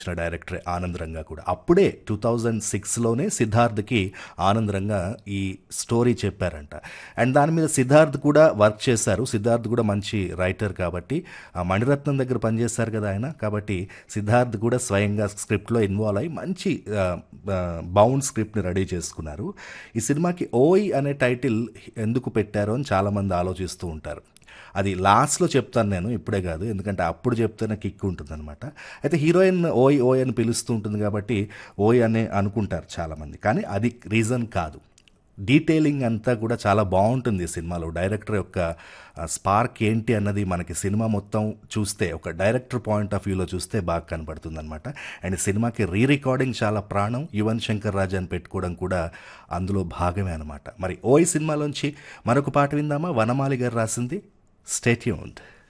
వచ్చిన డైరెక్టర్ ఆనంద్ రంగా కూడా అప్పుడే టూ థౌజండ్ సిక్స్లోనే సిద్ధార్థ్కి ఆనంద్ రంగా ఈ స్టోరీ చెప్పారంట అండ్ దాని మీద సిద్ధార్థ్ కూడా వర్క్ చేశారు సిద్ధార్థ్ కూడా మంచి రైటర్ కాబట్టి ఆ మణిరత్నం దగ్గర పనిచేశారు కదా ఆయన కాబట్టి సిద్ధార్థ్ కూడా స్వయంగా స్క్రిప్ట్లో ఇన్వాల్వ్ అయ్యి మంచి బౌండ్ స్క్రిప్ట్ని రెడీ చేసుకున్నారు ఈ సినిమాకి ఓయ్ అనే టైటిల్ ఎందుకు పెట్టారో అని చాలామంది ఆలోచిస్తూ ఉంటారు అది లాస్ట్లో చెప్తాను నేను ఇప్పుడే కాదు ఎందుకంటే అప్పుడు చెప్తేనే కిక్ ఉంటుంది అనమాట అయితే హీరోయిన్ ఓయ్ ఓయ్ అని పిలుస్తూ ఉంటుంది కాబట్టి ఓయ్ అని అనుకుంటారు చాలామంది కానీ అది రీజన్ కాదు డీటెయిలింగ్ అంతా కూడా చాలా బాగుంటుంది ఈ సినిమాలో డైరెక్టర్ యొక్క స్పార్క్ ఏంటి అన్నది మనకి సినిమా మొత్తం చూస్తే ఒక డైరెక్టర్ పాయింట్ ఆఫ్ వ్యూలో చూస్తే బాగా కనబడుతుంది అనమాట అండ్ సినిమాకి రీ రికార్డింగ్ చాలా ప్రాణం యువన్ శంకర్ రాజా అని పెట్టుకోవడం కూడా అందులో భాగమే అనమాట మరి ఓయ్ సినిమాలోంచి మరొక పాట విందామా వనమాలి గారు రాసింది స్టేట్యూన్డ్